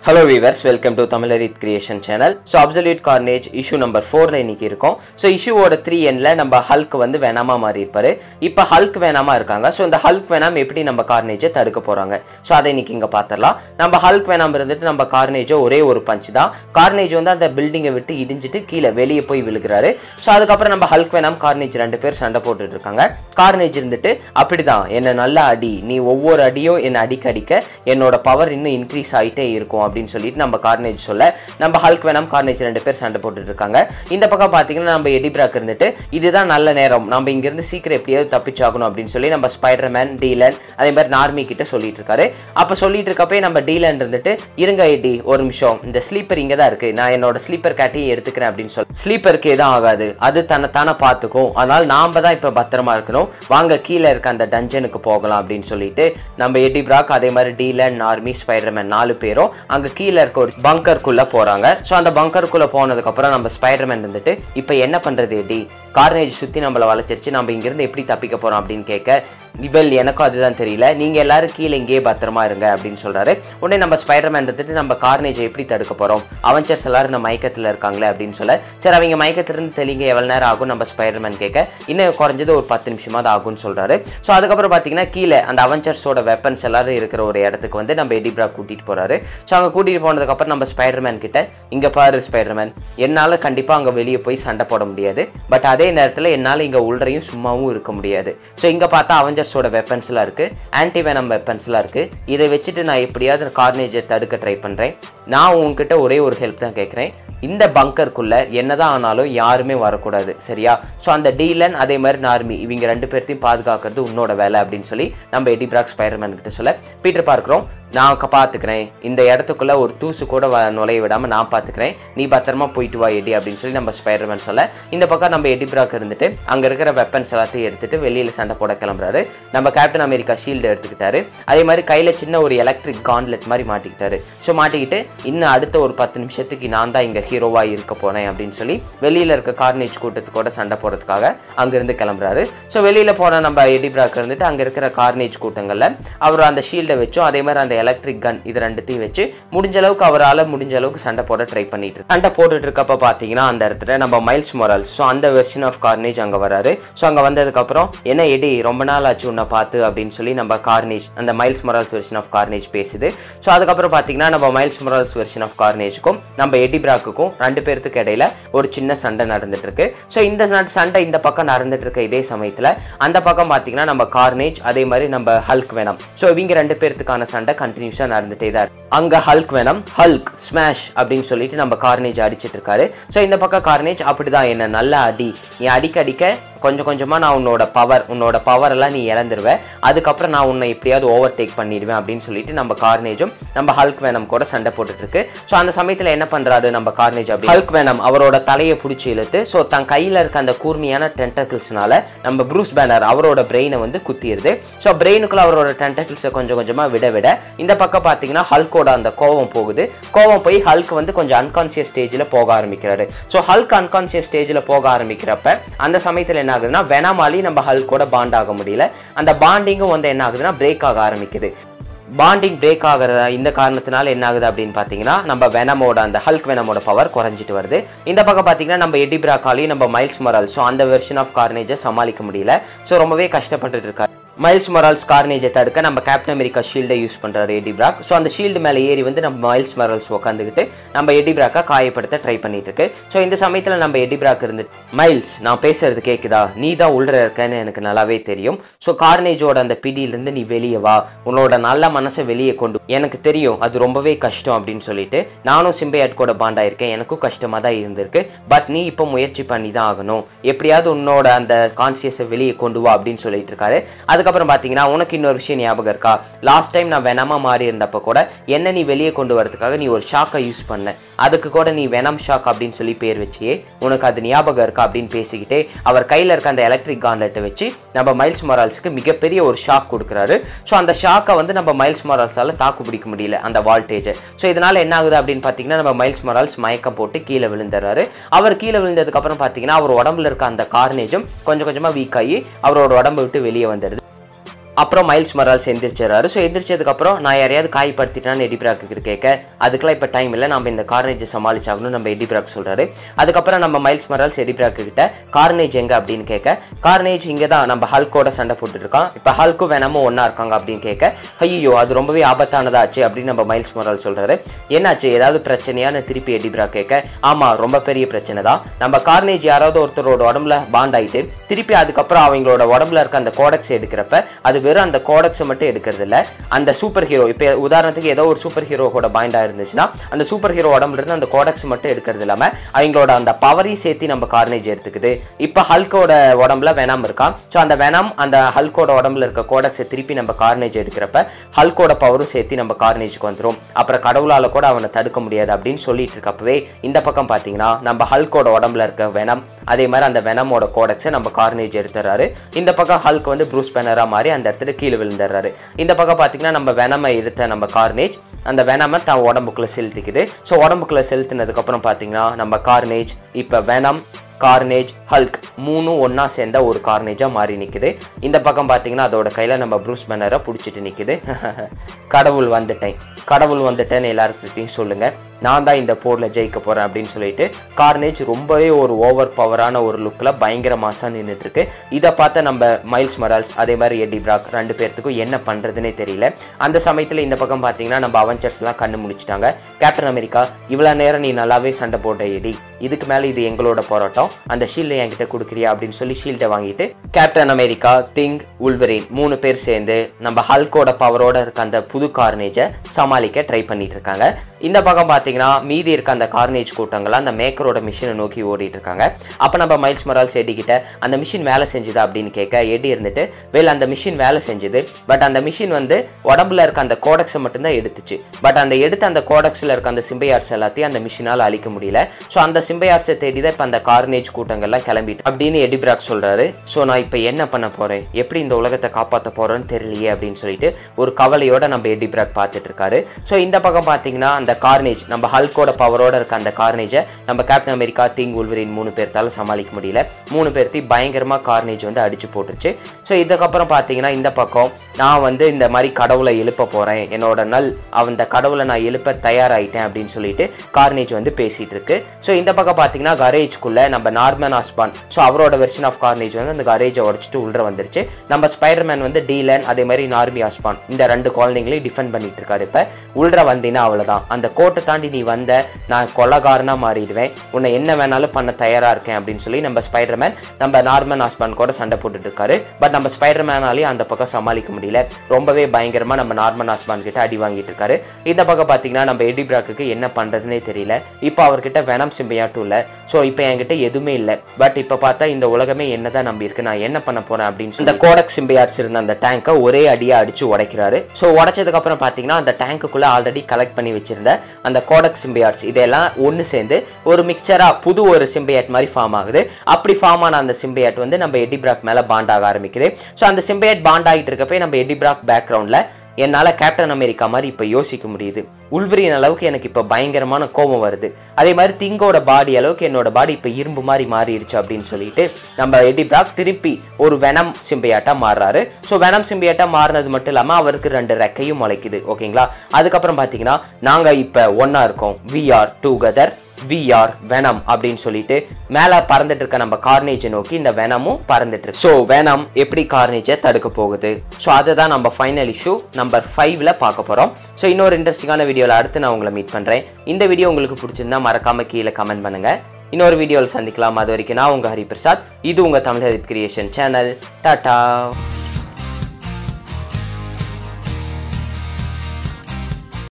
Hello viewers welcome to தமிழரித் creation channel so Absolute Carnage issue number ஃபோரில் இன்னைக்கு இருக்கும் ஸோ இஷ்யூவோட த்ரீ எண்ணில் நம்ம ஹல்க் வந்து வேணாமா மாறி இருப்பாரு இப்போ ஹல்க் வேணாமா இருக்காங்க ஸோ இந்த ஹல்க் வேணாம் எப்படி நம்ம கார்னேஜை தடுக்க போகிறாங்க ஸோ அதை இன்னைக்கு இங்கே பார்த்துடலாம் நம்ம ஹல்க் வேணாம் இருந்துட்டு நம்ம கார்னேஜோ ஒரே ஒரு பஞ்ச் தான் கார்னேஜ் வந்து அந்த பில்டிங்கை விட்டு இடிஞ்சிட்டு கீழே வெளியே போய் விழுகிறாரு ஸோ அதுக்கப்புறம் நம்ம ஹல்க் வேணாம் கார்னேஜ் ரெண்டு பேர் சண்டை போட்டுட்டு இருக்காங்க கார்னேஜ் இருந்துட்டு அப்படிதான் என்ன நல்லா அடி நீ ஒவ்வொரு அடியும் என்னை அடிக்க அடிக்க என்னோட பவர் இன்னும் இன்க்ரீஸ் ஆகிட்டே இருக்கும் அப்படின்னு சொல்லிட்டு நம்ம கார்னேஜ் சொல்ல நம்ம ஹல்க் வேணாம் கார்னேஜ் ரெண்டு பேர் சண்டை போட்டுட்டு இருக்காங்க இந்த பக்கம் பார்த்தீங்கன்னா நம்ம எடிபிராக் இருந்துட்டு இதுதான் நல்ல நேரம் நம்ம இங்கிருந்து சீக்கிரம் எப்படியாவது தப்பிச்சாகணும் அப்படின்னு சொல்லி நம்ம ஸ்பைடர்மேன் டீலன் அதே மாதிரி நார்மி கிட்ட சொல்லிட்டு இருக்காரு அப்போ சொல்லிட்டு இருக்கப்பே நம்ம டீலன் இருந்துட்டு இருங்க எடி ஒரு நிமிஷம் இந்த ஸ்லீப்பர் இங்கே தான் இருக்கு நான் என்னோட ஸ்லீப்பர் கேட்டையும் எடுத்துக்கிறேன் அப்படின்னு சொல்லி ஸ்லீப்பருக்கு எதுவும் ஆகாது அது தன்னை தானே பார்த்துக்கும் அதனால நாம தான் இப்போ பத்திரமா இருக்கணும் வாங்க கீழே இருக்க அந்த டஞ்சனுக்கு போகலாம் அப்படின்னு சொல்லிட்டு நம்ம எடி பிராக் அதே மாதிரி டீலன் நார்மி ஸ்பைடர்மேன் நாலு பேரும் அங்கே கீழே இருக்க ஒரு பங்கருக்குள்ள போறாங்க ஸோ அந்த பங்கருக்குள்ள போனதுக்கப்புறம் நம்ம ஸ்பைடர்மேன் இருந்துட்டு இப்போ என்ன பண்றது எடி கார்னேஜ் சுற்றி நம்மளை வளைச்சிருச்சு நம்ம இங்கிருந்து எப்படி தப்பிக்க போறோம் அப்படின்னு கேட்க வெல் எனக்கும் அதுதான் தெரியல நீங்க எல்லாரும் கீழே இங்கேயே பத்திரமா இருங்க அப்படின்னு சொல்றாரு உடனே நம்ம ஸ்பைடர்மேன் இருந்துட்டு நம்ம கார்னேஜை எப்படி தடுக்க போறோம் அவஞ்சர்ஸ் எல்லாரும் நம்ம மயக்கத்தில் இருக்காங்களே அப்படின்னு சொல்ல சரி அவங்க மயக்கத்திலிருந்து தெளிங்க எவ்வளவு நேரம் ஆகும் நம்ம ஸ்பைடர்மேன் கேட்க இன்னும் குறைஞ்சது ஒரு பத்து நிமிஷமாவது ஆகும்னு சொல்றாரு ஸோ அதுக்கப்புறம் பார்த்தீங்கன்னா கீழே அந்த அவஞ்சர்ஸோட வெப்பன்ஸ் எல்லாரும் இருக்கிற ஒரு இடத்துக்கு வந்து நம்ம எடிப்ரா கூட்டிட்டு போறாரு ஸோ அங்கே கூட்டிட்டு போனதுக்கப்புறம் நம்ம ஸ்பைடர்மேன் கிட்ட இங்க பாரு ஸ்பைடர்மேன் என்னால் கண்டிப்பாக அங்கே வெளியே போய் சண்டை போட முடியாது பட் அதே நேரத்தில் என்னால் இங்கே உள்ளரையும் சும்மாவும் இருக்க முடியாது ஸோ இங்கே பார்த்தா அவஞ்சர்ஸோட வெப்பன்ஸ்லாம் இருக்கு ஆன்டி வெனம் வெப்பன்ஸ்லாம் இருக்கு இதை வச்சுட்டு நான் எப்படியாவது கார்னேஜை தடுக்க ட்ரை பண்ணுறேன் நான் உங்ககிட்ட ஒரே ஒரு ஹெல்ப் தான் கேட்குறேன் இந்த பங்கருக்குள்ள என்னதான் ஆனாலும் யாருமே வரக்கூடாது சரியா ஸோ அந்த டீலன் அதே மாதிரி நார்மி இவங்க ரெண்டு பேர்த்தையும் பாதுகாக்கிறது உன்னோட வேலை அப்படின்னு சொல்லி நம்ம எடிபிராக் ஸ்பைடர்மேன் கிட்ட சொல்ல பீட்டர் பார்க்குறோம் நான் க- பார்த்துக்கிறேன் இந்த இடத்துக்குள்ள ஒரு தூசு கூட வ- நுழைய விடாம நான் பார்த்துக்கிறேன் நீ பத்திரமா போயிட்டு வா எடி அப்படின்னு சொல்லி நம்ம ஸ்பைடர்மேன் சொல்ல இந்த பக்கம் நம்ம எடிபிராக் இருந்துட்டு அங்க இருக்கிற வெப்பன்ஸ் எல்லாத்தையும் எடுத்துட்டு வெளியில சண்டை போட கிளம்புறாரு நம்ம கேப்டன் அமெரிக்கா ஷீல்டு எடுத்துக்கிட்டாரு அதே மாதிரி கையில சின்ன ஒரு எலக்ட்ரிக் கான்லெட் மாதிரி மாட்டிக்கிட்டாரு ஸோ மாட்டிக்கிட்டு இன்னும் அடுத்த ஒரு பத்து நிமிஷத்துக்கு நான் தான் இங்க ஹீரோவா இருக்க போறேன் அப்படின்னு சொல்லி வெளியில இருக்க கார்னேஜ் கூட்டத்துக்கூட சண்டை போடுறதுக்காக அங்கிருந்து கிளம்புறாரு ஸோ வெளியில போன நம்ம எடிபிராக் இருந்துட்டு அங்க இருக்கிற கார்னேஜ் கூட்டங்கள்ல அவர் அந்த ஷீல்டை வச்சும் அதே மாதிரி அந்த எலக்ட்ரிக் கன் இது ரெண்டுத்தையும் வச்சு முடிஞ்ச அளவுக்கு அவரால் முடிஞ்ச அளவுக்கு சண்டை போட ட்ரை பண்ணிட்டு இருக்கு. சண்டை போட்டுட்டு இருக்கப்ப பார்த்தீங்கன்னா அந்த இடத்துல நம்ம மைல்ஸ் மொரல்ஸ் ஸோ அந்த வெர்ஷன் ஆஃப் கார்னேஜ் அங்கே வராரு ஸோ அங்கே வந்ததுக்கப்புறம் என்ன எடி ரொம்ப நாள் ஆச்சு உன்னை பார்த்து அப்படின்னு சொல்லி நம்ம கார்னேஜ் அந்த Miles Morales version of Carnage பேசுது ஸோ அதுக்கப்புறம் பார்த்தீங்கன்னா நம்ம மைல்ஸ் மொரல்ஸ் வெர்ஷன் ஆஃப் கார்னேஜுக்கும் நம்ம எடி பிராக்குக்கும் ரெண்டு பேர்த்துக்கு இடையில ஒரு சின்ன சண்டை நடந்துட்டு இருக்கு ஸோ இந்த சண்டை- சண்டை இந்த பக்கம் நடந்துட்டு இருக்க இதே சமயத்தில் அந்த பக்கம் பார்த்தீங்கன்னா நம்ம கார்னேஜ் அதே மாதிரி நம்ம ஹல்க் வேணம் ஸோ இவங்க ரெண்டு பேர்த்துக்கான சண்டை கண்டினியூஸாக நடந்துட்டே தான் இருக்கு அங்கே ஹல்க் வேணம் ஹல்க் ஸ்மாஷ் அப்படின்னு சொல்லிட்டு நம்ம கார்னேஜ் அடிச்சிட்டு இருக்காரு ஸோ இந்த பக்கம் கார்னேஜ் அப்படிதான் என்ன நல்லா அடி நீ அடிக்க அடிக்க கொஞ்சம் கொஞ்சமாக நான் உன்னோட பவர் உன்னோட பவர் எல்லாம் நீ இழந்துருவ அதுக்கப்புறம் நான் உன்னை எப்படியாவது ஓவர் டேக் பண்ணிடுவேன் அப்படின்னு சொல்லிட்டு நம்ம கார்னேஜும் நம்ம ஹல்க் வேனம் கூட சண்டை போட்டுட்டு இருக்கு ஸோ அந்த சமயத்தில் என்ன பண்றாரு நம்ம கார்னேஜ் அப்படி ஹல்க் வேனம் அவரோட தலையை பிடிச்சி இழுத்து ஸோ தன் கையில் இருக்க அந்த கூர்மையான டென்டக்கிள்ஸ்னால நம்ம ப்ரூஸ் பேனர் அவரோட பிரெயினை வந்து குத்திடுது ஸோ பிரெயினுக்குள்ள அவரோட டென்டக்கிள்ஸை கொஞ்சம் கொஞ்சமாக விட விட இந்த பக்கம் பார்த்தீங்கன்னா ஹல்கோட அந்த கோவம் போகுது கோவம் போய் ஹல்க் வந்து கொஞ்சம் அன்கான்சியஸ் ஸ்டேஜில் போக ஆரம்பிக்கிறாரு ஸோ ஹல்க் அன்கான்சியஸ் ஸ்டேஜில் போக ஆரம்பிக்கிறப்ப அந்த சமயத்தில் என்ன ஆகுதுன்னா வெனாமாலி நம்ம ஹல்கோட பாண்ட் ஆக முடியல அந்த பாண்டிங்கும் வந்து என்ன ஆகுதுன்னா பிரேக் ஆக ஆரம்பிக்குது பாண்டிங் பிரேக் ஆகிற இந்த காரணத்தினால என்ன ஆகுது அப்படின்னு பார்த்தீங்கன்னா நம்ம வெனமோட அந்த ஹல்க் வெனமோட பவர் குறைஞ்சிட்டு வருது இந்த பக்கம் பார்த்தீங்கன்னா நம்ம எடி பிராக்காலையும் நம்ம மைல்ஸ் மொரால் ஸோ அந்த வெர்ஷன் ஆஃப் கார்னேஜை சமாளிக்க முடியல ஸோ ரொம்பவே கஷ்டப்பட்டுட்டு இருக்காரு மைல்ஸ் மொரால்ஸ் கார்னேஜை தடுக்க நம்ம கேப்டன் அமெரிக்கா ஷீல்டை யூஸ் பண்றாரு எடி பிராக் ஸோ அந்த ஷீல்டு மேலே ஏறி வந்து நம்ம மைல்ஸ் மொரால்ஸ் உட்காந்துக்கிட்டு நம்ம எடி பிராக்கை காயப்படுத்த ட்ரை பண்ணிட்டு இருக்கு ஸோ இந்த சமயத்தில் நம்ம எடி பிராக் இருந்து மைல்ஸ் நான் பேசுறது கேட்குதா நீ தான் உள்ள இருக்கேன்னு எனக்கு நல்லாவே தெரியும் ஸோ கார்னேஜோட அந்த பிடியிலேருந்து நீ வெளியே வா உன்னோட நல்ல மனசை வெளியே கொண்டு எனக்கு தெரியும் அது ரொம்பவே கஷ்டம் அப்படின்னு சொல்லிட்டு நானும் சிம்பையாட் கூட பாண்ட் ஆயிருக்கேன் எனக்கும் கஷ்டமாக தான் இருந்திருக்கு பட் நீ இப்போ முயற்சி பண்ணி தான் ஆகணும் எப்படியாவது உன்னோட அந்த கான்சியஸை வெளியே கொண்டு வா அப்படின்னு சொல்லிட்டு இருக்காரு அதுக்கப்புறம் பார்த்தீங்கன்னா உனக்கு இன்னொரு விஷயம் ஞாபகம் இருக்கா லாஸ்ட் டைம் நான் வெனமா மாறி இருந்தப்ப கூட என்ன நீ வெளியே கொண்டு வரதுக்காக நீ ஒரு ஷாக்கை யூஸ் பண்ண அதுக்கு கூட நீ வெனம் ஷாக் அப்படின்னு சொல்லி பேர் வச்சியே உனக்கு அது ஞாபகம் இருக்கா அப்படின்னு பேசிக்கிட்டே அவர் கையில் இருக்க அந்த எலக்ட்ரிக் கான்லெட்டை வச்சு நம்ம மைல்ஸ் மொரால்ஸ்க்கு மிகப்பெரிய ஒரு ஷாக் கொடுக்குறாரு ஸோ அந்த ஷாக்கை வந்து நம்ம மைல்ஸ் மொரால்ஸால் தாக்கு பிடிக்க முடியல அந்த வால்டேஜை ஸோ இதனால என்ன ஆகுது அப்படின்னு பார்த்தீங்கன்னா நம்ம மைல்ஸ் மொரால்ஸ் மயக்கம் போட்டு கீழே விழுந்துடுறாரு அவர் கீழே விழுந்ததுக்கப்புறம் பார்த்தீங்கன்னா அவர் உடம்புல இருக்க அந்த கார்னேஜும் கொஞ்சம் கொஞ்சமாக வீக் ஆகி அவரோட உடம்பு விட்டு வெளியே வந்துடுது அப்புறம் மைல்ஸ் மொரால்ஸ் எந்திரிச்சிடறாரு ஸோ எந்திரிச்சதுக்கப்புறம் நான் யாரையாவது காயப்படுத்திட்டான்னு எடி பிராக்கு கிட்ட கேட்க அதுக்கெல்லாம் இப்போ டைம் இல்லை நம்ம இந்த கார்னேஜை சமாளிச்சாகணும் நம்ம எடி பிராக் சொல்கிறாரு அதுக்கப்புறம் நம்ம மைல்ஸ் மொரால்ஸ் எடி பிராக்கு கிட்ட கார்னேஜ் எங்கே அப்படின்னு கேட்க கார்னேஜ் இங்கே தான் நம்ம ஹல்கோட சண்டை போட்டுட்டு இருக்கான் இப்போ ஹல்க்கும் வேணாமும் ஒன்றா இருக்காங்க அப்படின்னு கேட்க ஐயோ அது ரொம்பவே ஆபத்தானதாச்சு அப்படின்னு நம்ம மைல்ஸ் மொரால் சொல்கிறாரு என்னாச்சு ஏதாவது பிரச்சனையான்னு திருப்பி எடி பிராக் கேட்க ஆமாம் ரொம்ப பெரிய பிரச்சனை தான் நம்ம கார்னேஜ் யாராவது ஒருத்தரோட உடம்புல பாண்ட் ஆயிட்டு திருப்பி அதுக்கப்புறம் அவங்களோட உடம்புல இருக்க அந்த கோடக்ஸ் எடுக்கிறப்ப அது வெறும் அந்த கோடக்ஸை மட்டும் எடுக்கிறது இல்ல அந்த சூப்பர் ஹீரோ இப்போ உதாரணத்துக்கு ஏதோ ஒரு சூப்பர் ஹீரோ கூட பாயிண்டா இருந்துச்சுன்னா அந்த சூப்பர் ஹீரோ உடம்புல இருந்து அந்த கோடக்ஸ் மட்டும் எடுக்கிறது இல்லாம அவங்களோட அந்த பவரையும் சேர்த்து நம்ம கார்னேஜ் எடுத்துக்குது இப்போ ஹல்கோட உடம்புல வெனம் இருக்கான் ஸோ அந்த வெனம் அந்த ஹல்கோட உடம்புல இருக்க கோடக்ஸை திருப்பி நம்ம கார்னேஜ் எடுக்கிறப்ப ஹல்கோட பவரும் சேர்த்து நம்ம கார்னேஜுக்கு வந்துடும் அப்புறம் கடவுளால கூட அவனை தடுக்க முடியாது அப்படின்னு சொல்லிட்டு இருக்கப்பவே இந்த பக்கம் பார்த்தீங்கன்னா நம்ம ஹல்கோட உடம்புல இருக்க வெனம் அதே மாதிரி அந்த வெனமோட கோடக்ஸை நம்ம கார்னேஜ் எடுத்துறாரு இந்த பக்கம் ஹல்க் வந்து ப்ரூஸ் பேனரா மாறி அந்த இடத்துல கீழே விழுந்துடுறாரு இந்த பக்கம் பார்த்தீங்கன்னா நம்ம வெனமை எடுத்த நம்ம கார்னேஜ் அந்த வெனமை தான் உடம்புக்குள்ள செலுத்திக்குது ஸோ உடம்புக்குள்ள செலுத்தினதுக்கப்புறம் பார்த்தீங்கன்னா நம்ம கார்னேஜ் இப்போ வெனம் கார்னேஜ் ஹல்க் மூணும் ஒன்றா சேர்ந்த ஒரு கார்னேஜாக மாறி நிற்குது இந்த பக்கம் பார்த்தீங்கன்னா அதோட கையில் நம்ம ப்ரூஸ் பேனரை பிடிச்சிட்டு நிற்குது கடவுள் வந்துட்டேன் கடவுள் வந்துட்டேன்னு எல்லாருக்கிட்டையும் சொல்லுங்கள் நான் தான் இந்த போரில் ஜெயிக்க போகிறேன் அப்படின்னு சொல்லிட்டு கார்னேஜ் ரொம்பவே ஒரு ஓவர் பவரான ஒரு லுக்கில் பயங்கர மாசாக நின்றுட்டு இருக்கு இதை பார்த்த நம்ம மைல்ஸ் மொரால்ஸ் அதே மாதிரி எடி பிராக் ரெண்டு பேர்த்துக்கும் என்ன பண்ணுறதுனே தெரியல அந்த சமயத்தில் இந்த பக்கம் பார்த்தீங்கன்னா நம்ம அவெஞ்சர்ஸ்லாம் கண்ணு முடிச்சிட்டாங்க கேப்டன் அமெரிக்கா இவ்வளோ நேரம் நீ நல்லாவே சண்டை போட்ட எடி இதுக்கு மேலே இது எங்களோட போராட்டம் அந்த ஷீல்டை என்கிட்ட கொடுக்குறியா அப்படின்னு சொல்லி ஷீல்டை வாங்கிட்டு கேப்டன் அமெரிக்கா திங் உல்வரின் மூணு பேர் சேர்ந்து நம்ம ஹல்கோட பவரோட இருக்க அந்த புது கார்னேஜை சமாளிக்க ட்ரை பண்ணிட்டு இருக்காங்க இந்த பக்கம் பார்த்தீங்கன்னா மீதி இருக்க அந்த கார்னேஜ் கூட்டங்கள் அந்த மேக்கரோட மிஷினை நோக்கி ஓடிட்டு இருக்காங்க அப்போ நம்ம மைல்ஸ் மொரால்ஸ் எடி கிட்ட அந்த மிஷின் வேலை செஞ்சுதா அப்படின்னு கேட்க எடி இருந்துட்டு வேல் அந்த மிஷின் வேலை செஞ்சுது பட் அந்த மிஷின் வந்து உடம்புல இருக்க அந்த கோடக்ஸை மட்டும்தான் எடுத்துச்சு பட் அந்த எடுத்த அந்த கோடக்ஸில் இருக்க அந்த சிம்பையார்ஸ் எல்லாத்தையும் அந்த மிஷினால் அழிக்க முடியல ஸோ அந்த சிம்பையார்ஸை தேடி தான் இப்போ அந்த கார்னேஜ் கூட்டங்கள்லாம் கிளம்பிட்டு அப்படின்னு எடி பிராக் சொல்றாரு ஸோ நான் இப்போ என்ன பண்ண போறேன் எப்படி இந்த உலகத்தை காப்பாற்ற போறேன்னு தெரியலையே அப்படின்னு சொல்லிட்டு ஒரு கவலையோட நம்ம எடி பிராக் பார்த்துட்டு இருக்காரு ஸோ இந்த பக்கம் பார்த்தீங்கன்னா அந்த கார்னேஜ் நம்ம ஹல்கோட பவரோட இருக்க அந்த கார்னேஜை நம்ம கேப்டன் அமெரிக்கா திங் உல்வரின் மூணு பேர்த்தால சமாளிக்க முடியல மூணு பேர்த்தையும் பயங்கரமா கார்னேஜ் வந்து அடிச்சு போட்டுருச்சு ஸோ இதுக்கப்புறம் பார்த்தீங்கன்னா இந்த பக்கம் நான் வந்து இந்த மாதிரி கடவுளை எழுப்ப போறேன் என்னோட நல் அந்த கடவுளை நான் எழுப்ப தயாராயிட்டேன் அப்படின்னு சொல்லிட்டு கார்னேஜ் வந்து பேசிட்டு இருக்கு ஸோ இந்த பக்கம் பார்த்தீங்கன்னா கரேஜ்குள்ள நம்ம நார்மன் ஆஸ்பான் ஸோ அவரோட வெர்ஷன் ஆஃப் கார்னேஜ் வந்து அந்த கரேஜை உடச்சிட்டு உள்ள வந்துருச்சு நம்ம ஸ்பைடர்மேன் வந்து டீலன் அதே மாதிரி நார்மி ஆஸ்பான் இந்த ரெண்டு குழந்தைங்களையும் டிஃபெண்ட் பண்ணிட்டு இருக்காரு இப்போ உள்ள வந்தீங்கன்னா அவ்வளோதான் அந்த கோட்டை தாண்டி நீ வந்த நான் கொலகாரனா மாறிடுவேன் உன்னை என்ன வேணாலும் பண்ண தயாரா இருக்கேன் அப்படின்னு சொல்லி நம்ம ஸ்பைடர்மேன் நம்ம நார்மன் ஆஸ்பான் கூட சண்டை போட்டுட்டு இருக்காரு பட் நம்ம ஸ்பைடர்மேனாலையும் அந்த பக்கம் சமாளிக்க முடியல ரொம்பவே பயங்கரமா நம்ம நார்மன் ஆஸ்பான் கிட்ட அடி வாங்கிட்டு இருக்காரு இந்த பக்கம் பார்த்தீங்கன்னா நம்ம எடி பிராக்குக்கு என்ன பண்றதுனே தெரியல இப்போ அவர்கிட்ட வெனம் சிம்பையாட்டும் இல்லை ஸோ இப்போ என்கிட்ட எதுவுமே இல்லை பட் இப்போ பார்த்தா இந்த உலகமே என்னதான் நம்பி இருக்கு நான் என்ன பண்ண போறேன் அப்படின்னு சொல்லி இந்த கோடக் சிம்பியாட்ஸ் இருந்த அந்த டேங்கை ஒரே அடியா அடிச்சு உடைக்கிறாரு ஸோ உடைச்சதுக்கு அப்புறம் பார்த்தீங்கன்னா அந்த டேங்குக்குள்ள ஆல்ரெடி கலெக்ட் பண்ணி வச்சிருந்த அந்த கோடக் சிம்பியாட்ஸ் இதெல்லாம் ஒன்று சேர்ந்து ஒரு மிக்சரா புது ஒரு சிம்பியாட் மாதிரி ஃபார்ம் ஆகுது அப்படி ஃபார்ம் ஆன அந்த சிம்பியாட் வந்து நம்ம எடி பிராக் மேல பாண்ட் ஆக ஆரம்பிக்குது ஸோ அந்த சிம்பியாட் பாண்ட் ஆகிட்டு இருக்கப்ப நம்ம எடி பிராக் பேக்ரவுண்ட்ல என்னால் கேப்டன் அமெரிக்கா மாதிரி இப்போ யோசிக்க முடியுது உள்வரியின் அளவுக்கு எனக்கு இப்போ பயங்கரமான கோபம் வருது அதே மாதிரி திங்கோட பாடி அளவுக்கு என்னோட பாடி இப்போ இரும்பு மாதிரி மாறிடுச்சு அப்படின்னு சொல்லிட்டு நம்ம எடி பிராக் திருப்பி ஒரு வெனம் சிம்பியாட்டா மாறுறாரு ஸோ வெனம் சிம்பியாட்டா மாறினது மட்டும் இல்லாமல் அவருக்கு ரெண்டு ரெக்கையும் முளைக்குது ஓகேங்களா அதுக்கப்புறம் பார்த்தீங்கன்னா நாங்கள் இப்போ ஒன்றா இருக்கோம் we are together we are Venom அப்படின்னு சொல்லிட்டு மேலே பறந்துட்டு இருக்க நம்ம கார்னேஜை நோக்கி இந்த வெனமும் பறந்துட்டு இருக்கு ஸோ வெனம் எப்படி கார்னேஜை தடுக்க போகுது ஸோ அதை தான் நம்ம ஃபைனல் இஷ்யூ நம்பர் ஃபைவ்ல பார்க்க போகிறோம் ஸோ இன்னொரு இன்ட்ரெஸ்டிங்கான வீடியோவில் அடுத்து நான் உங்களை மீட் பண்ணுறேன் இந்த வீடியோ உங்களுக்கு பிடிச்சிருந்தா மறக்காம கீழே கமெண்ட் பண்ணுங்க இன்னொரு வீடியோவில் சந்திக்கலாம் அது வரைக்கும் நான் உங்கள் ஹரிபிரசாத் இது உங்கள் தமிழ் ஹரித் கிரியேஷன் சேனல் டாடா